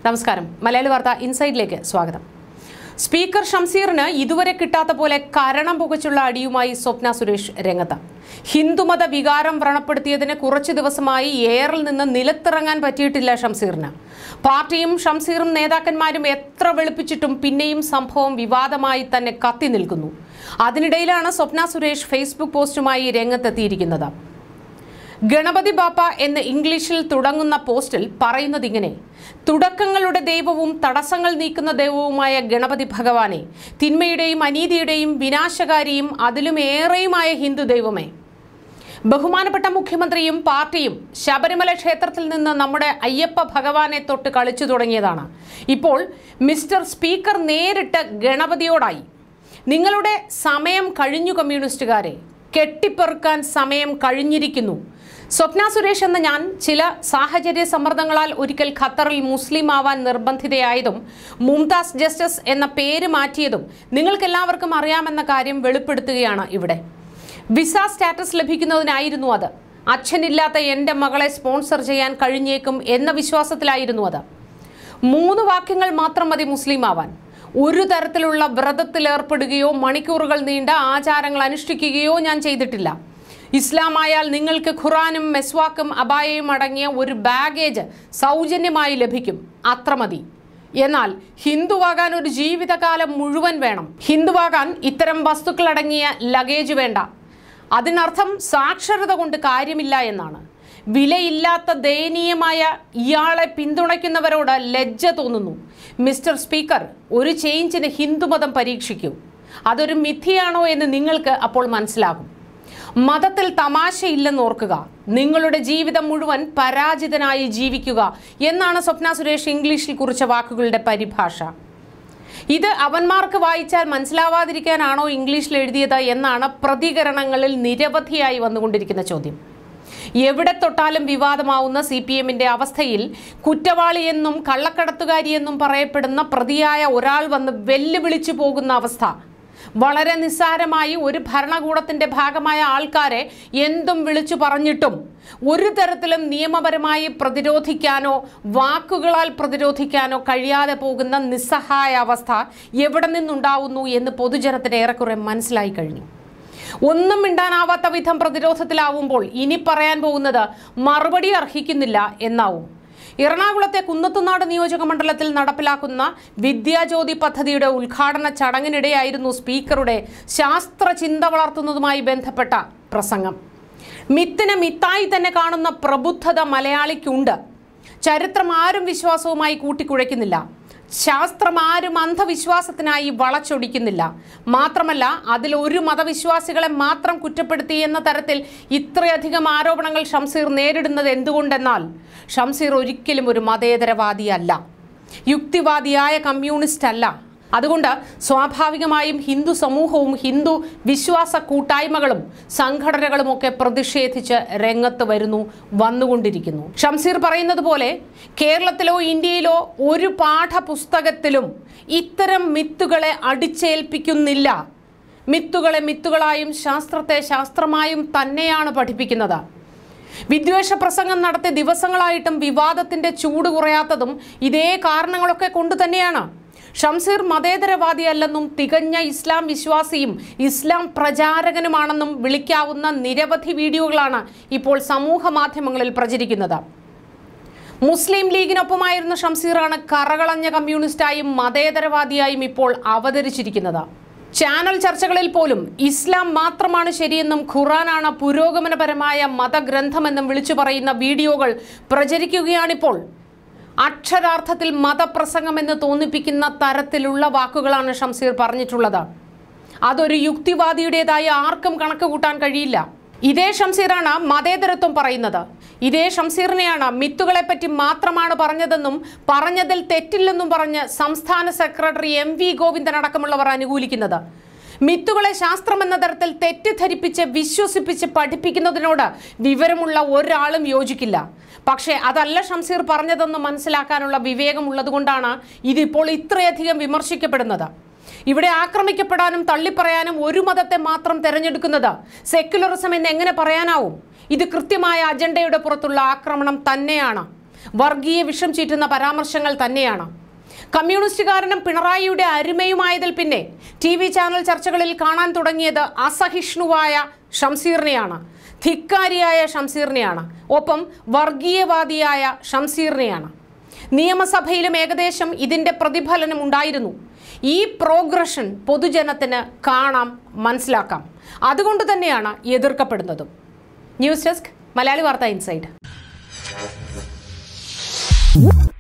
നമസ്കാരം മലയാളി വാർത്ത ഇൻസൈഡിലേക്ക് സ്വാഗതം സ്പീക്കർ ഷംസീറിന് ഇതുവരെ കിട്ടാത്ത പോലെ കരണം പുകച്ചുള്ള അടിയുമായി സ്വപ്ന സുരേഷ് രംഗത്ത് ഹിന്ദുമത വികാരം വ്രണപ്പെടുത്തിയതിന് കുറച്ചു ദിവസമായി എയറിൽ നിന്ന് നിലത്തിറങ്ങാൻ പറ്റിയിട്ടില്ല ഷംസീറിന് പാർട്ടിയും ഷംസീറും നേതാക്കന്മാരും എത്ര വെളുപ്പിച്ചിട്ടും പിന്നെയും സംഭവം വിവാദമായി തന്നെ കത്തി നിൽക്കുന്നു അതിനിടയിലാണ് സ്വപ്ന സുരേഷ് ഫേസ്ബുക്ക് പോസ്റ്റുമായി രംഗത്തെത്തിയിരിക്കുന്നത് ഗണപതി ബാപ്പ എന്ന് ഇംഗ്ലീഷിൽ തുടങ്ങുന്ന പോസ്റ്റിൽ പറയുന്നത് ഇങ്ങനെ തുടക്കങ്ങളുടെ ദൈവവും തടസ്സങ്ങൾ നീക്കുന്ന ദൈവവുമായ ഗണപതി ഭഗവാനെ തിന്മയുടെയും അനീതിയുടെയും വിനാശകാരിയും അതിലുമേറെയുമായ ഹിന്ദു ദൈവമേ ബഹുമാനപ്പെട്ട മുഖ്യമന്ത്രിയും പാർട്ടിയും ശബരിമല ക്ഷേത്രത്തിൽ നിന്ന് നമ്മുടെ അയ്യപ്പ ഭഗവാനെ തൊട്ട് കളിച്ചു തുടങ്ങിയതാണ് ഇപ്പോൾ മിസ്റ്റർ സ്പീക്കർ നേരിട്ട് ഗണപതിയോടായി നിങ്ങളുടെ സമയം കഴിഞ്ഞു കമ്മ്യൂണിസ്റ്റുകാരെ കെട്ടിപ്പെറുക്കാൻ സമയം കഴിഞ്ഞിരിക്കുന്നു സ്വപ്ന സുരേഷ് എന്ന ഞാൻ ചില സാഹചര്യ സമ്മർദ്ദങ്ങളാൽ ഒരിക്കൽ ഖത്തറിൽ മുസ്ലിം ആവാൻ നിർബന്ധിതയായതും മുംതാസ് ജസ്റ്റിസ് എന്ന പേര് മാറ്റിയതും നിങ്ങൾക്കെല്ലാവർക്കും അറിയാമെന്ന കാര്യം വെളിപ്പെടുത്തുകയാണ് ഇവിടെ വിസ സ്റ്റാറ്റസ് ലഭിക്കുന്നതിനായിരുന്നു അത് അച്ഛനില്ലാത്ത എൻ്റെ മകളെ സ്പോൺസർ ചെയ്യാൻ കഴിഞ്ഞേക്കും എന്ന വിശ്വാസത്തിലായിരുന്നു അത് മൂന്ന് വാക്യങ്ങൾ മാത്രം മതി മുസ്ലിം ആവാൻ ഒരു തരത്തിലുള്ള വ്രതത്തിൽ ഏർപ്പെടുകയോ മണിക്കൂറുകൾ നീണ്ട ആചാരങ്ങൾ അനുഷ്ഠിക്കുകയോ ഞാൻ ചെയ്തിട്ടില്ല ഇസ്ലാമായാൽ നിങ്ങൾക്ക് ഖുറാനും മെസ്വാക്കും അബായയും അടങ്ങിയ ഒരു ബാഗേജ് സൗജന്യമായി ലഭിക്കും അത്ര മതി എന്നാൽ ഹിന്ദുവാകാൻ ഒരു ജീവിതകാലം മുഴുവൻ വേണം ഹിന്ദുവാകാൻ ഇത്തരം വസ്തുക്കളടങ്ങിയ ലഗേജ് വേണ്ട അതിനർത്ഥം സാക്ഷരത കൊണ്ട് കാര്യമില്ല എന്നാണ് വിലയില്ലാത്ത ദയനീയമായ ഇയാളെ പിന്തുണയ്ക്കുന്നവരോട് ലജ്ജ തോന്നുന്നു മിസ്റ്റർ സ്പീക്കർ ഒരു ചേഞ്ചിന് ഹിന്ദുമതം പരീക്ഷിക്കൂ അതൊരു മിഥ്യയാണോ എന്ന് നിങ്ങൾക്ക് അപ്പോൾ മനസ്സിലാകും മതത്തിൽ തമാശയില്ലെന്ന് ഓർക്കുക നിങ്ങളുടെ ജീവിതം മുഴുവൻ പരാജിതനായി ജീവിക്കുക എന്നാണ് സ്വപ്ന സുരേഷ് ഇംഗ്ലീഷിൽ കുറിച്ച വാക്കുകളുടെ പരിഭാഷ ഇത് അവന്മാർക്ക് വായിച്ചാൽ മനസ്സിലാവാതിരിക്കാനാണോ ഇംഗ്ലീഷിൽ എഴുതിയത് എന്നാണ് പ്രതികരണങ്ങളിൽ നിരവധിയായി വന്നുകൊണ്ടിരിക്കുന്ന ചോദ്യം എവിടെ തൊട്ടാലും വിവാദമാവുന്ന സി പി എമ്മിന്റെ അവസ്ഥയിൽ കുറ്റവാളിയെന്നും കള്ളക്കടത്തുകാരിയെന്നും പറയപ്പെടുന്ന പ്രതിയായ ഒരാൾ വന്ന് വെല്ലുവിളിച്ചു പോകുന്ന അവസ്ഥ വളരെ നിസ്സാരമായി ഒരു ഭരണകൂടത്തിന്റെ ഭാഗമായ ആൾക്കാരെ എന്തും വിളിച്ചു പറഞ്ഞിട്ടും ഒരു തരത്തിലും നിയമപരമായി പ്രതിരോധിക്കാനോ വാക്കുകളാൽ പ്രതിരോധിക്കാനോ കഴിയാതെ പോകുന്ന നിസ്സഹായ അവസ്ഥ എവിടെ നിന്നുണ്ടാവുന്നു എന്ന് പൊതുജനത്തിന് ഏറെക്കുറെ മനസ്സിലായി കഴിഞ്ഞു ഒന്നും മിണ്ടാനാവാത്ത വിധം പ്രതിരോധത്തിലാവുമ്പോൾ ഇനി പറയാൻ പോകുന്നത് മറുപടി അർഹിക്കുന്നില്ല എന്നാവും എറണാകുളത്തെ കുന്നത്തുനാട് നിയോജക മണ്ഡലത്തിൽ നടപ്പിലാക്കുന്ന വിദ്യാജ്യോതി പദ്ധതിയുടെ ഉദ്ഘാടന ചടങ്ങിനിടെയായിരുന്നു സ്പീക്കറുടെ ശാസ്ത്ര ചിന്ത വളർത്തുന്നതുമായി ബന്ധപ്പെട്ട പ്രസംഗം മിത്തിനെ മിത്തായി തന്നെ കാണുന്ന പ്രബുദ്ധത മലയാളിക്കുണ്ട് ചരിത്രം ആരും വിശ്വാസവുമായി കൂട്ടിക്കുഴയ്ക്കുന്നില്ല ശാസ്ത്രം ആരും അന്ധവിശ്വാസത്തിനായി വളച്ചൊടിക്കുന്നില്ല മാത്രമല്ല അതിൽ ഒരു മതവിശ്വാസികളെ മാത്രം കുറ്റപ്പെടുത്തി എന്ന തരത്തിൽ ഇത്രയധികം ആരോപണങ്ങൾ ഷംസീർ നേരിടുന്നത് എന്തുകൊണ്ടെന്നാൽ ഷംസീർ ഒരിക്കലും ഒരു മതേതരവാദിയല്ല യുക്തിവാദിയായ കമ്മ്യൂണിസ്റ്റ് അല്ല അതുകൊണ്ട് സ്വാഭാവികമായും ഹിന്ദു സമൂഹവും ഹിന്ദു വിശ്വാസ കൂട്ടായ്മകളും സംഘടനകളും ഒക്കെ പ്രതിഷേധിച്ച് രംഗത്ത് വരുന്നു വന്നുകൊണ്ടിരിക്കുന്നു ഷംസീർ പറയുന്നത് പോലെ കേരളത്തിലോ ഇന്ത്യയിലോ ഒരു പാഠപുസ്തകത്തിലും ഇത്തരം മിത്തുകളെ അടിച്ചേൽപ്പിക്കുന്നില്ല മിത്തുകളെ മിത്തുകളായും ശാസ്ത്രത്തെ ശാസ്ത്രമായും തന്നെയാണ് പഠിപ്പിക്കുന്നത് വിദ്വേഷ പ്രസംഗം നടത്തി ദിവസങ്ങളായിട്ടും വിവാദത്തിന്റെ ചൂട് കുറയാത്തതും ഇതേ കാരണങ്ങളൊക്കെ കൊണ്ടു തന്നെയാണ് ഷംസീർ മതേതരവാദിയല്ലെന്നും തികഞ്ഞ ഇസ്ലാം വിശ്വാസിയും ഇസ്ലാം പ്രചാരകനുമാണെന്നും വിളിക്കാവുന്ന നിരവധി വീഡിയോകളാണ് ഇപ്പോൾ സമൂഹ മാധ്യമങ്ങളിൽ പ്രചരിക്കുന്നത് മുസ്ലിം ലീഗിനൊപ്പമായിരുന്ന ഷംസീറാണ് കറകളഞ്ഞ കമ്മ്യൂണിസ്റ്റായും മതേതരവാദിയായും ഇപ്പോൾ അവതരിച്ചിരിക്കുന്നത് ചാനൽ ചർച്ചകളിൽ പോലും ഇസ്ലാം മാത്രമാണ് ശരിയെന്നും ഖുറാനാണ് പുരോഗമനപരമായ മതഗ്രന്ഥമെന്നും വിളിച്ചു പറയുന്ന വീഡിയോകൾ പ്രചരിക്കുകയാണിപ്പോൾ അക്ഷരാർത്ഥത്തിൽ മതപ്രസംഗമെന്ന് തോന്നിപ്പിക്കുന്ന തരത്തിലുള്ള വാക്കുകളാണ് ഷംസീർ പറഞ്ഞിട്ടുള്ളത് അതൊരു യുക്തിവാദിയുടേതായി ആർക്കും കണക്ക് കൂട്ടാൻ കഴിയില്ല ഇതേ ഷംസീറാണ് മതേതരത്വം പറയുന്നത് ഇതേ ഷംസീറിനെയാണ് മിത്തുകളെപ്പറ്റി മാത്രമാണ് പറഞ്ഞതെന്നും പറഞ്ഞതിൽ തെറ്റില്ലെന്നും പറഞ്ഞ് സംസ്ഥാന സെക്രട്ടറി എം വി ഗോവിന്ദൻ അടക്കമുള്ളവർ അനുകൂലിക്കുന്നത് മിത്തുകളെ ശാസ്ത്രം എന്ന തരത്തിൽ തെറ്റിദ്ധരിപ്പിച്ച് വിശ്വസിപ്പിച്ച് പഠിപ്പിക്കുന്നതിനോട് വിവരമുള്ള ഒരാളും യോജിക്കില്ല പക്ഷേ അതല്ല ഷംസീർ പറഞ്ഞതെന്ന് മനസ്സിലാക്കാനുള്ള വിവേകമുള്ളതുകൊണ്ടാണ് ഇതിപ്പോൾ ഇത്രയധികം വിമർശിക്കപ്പെടുന്നത് ഇവിടെ ആക്രമിക്കപ്പെടാനും തള്ളിപ്പറയാനും ഒരു മതത്തെ മാത്രം തെരഞ്ഞെടുക്കുന്നത് സെക്യുലറിസം എന്ന് എങ്ങനെ പറയാനാവും ഇത് കൃത്യമായ അജണ്ടയുടെ പുറത്തുള്ള ആക്രമണം തന്നെയാണ് വർഗീയ വിഷം ചീറ്റുന്ന പരാമർശങ്ങൾ തന്നെയാണ് കമ്മ്യൂണിസ്റ്റുകാരനും പിണറായിയുടെ അരുമയുമായതിൽ പിന്നെ ടി വി ചാനൽ ചർച്ചകളിൽ കാണാൻ തുടങ്ങിയത് അസഹിഷ്ണുവായ ഷംസീറിനെയാണ് ധിക്കാരിയായ ഷംസീറിനെയാണ് ഒപ്പം വർഗീയവാദിയായ ഷംസീറിനെയാണ് നിയമസഭയിലും ഏകദേശം ഇതിന്റെ പ്രതിഫലനം ഉണ്ടായിരുന്നു ഈ പ്രോഗ്രഷൻ പൊതുജനത്തിന് കാണാം മനസ്സിലാക്കാം അതുകൊണ്ട് തന്നെയാണ് എതിർക്കപ്പെടുന്നതും ന്യൂസ് ഡെസ്ക് മലയാളി വാർത്ത ഇൻസൈഡ്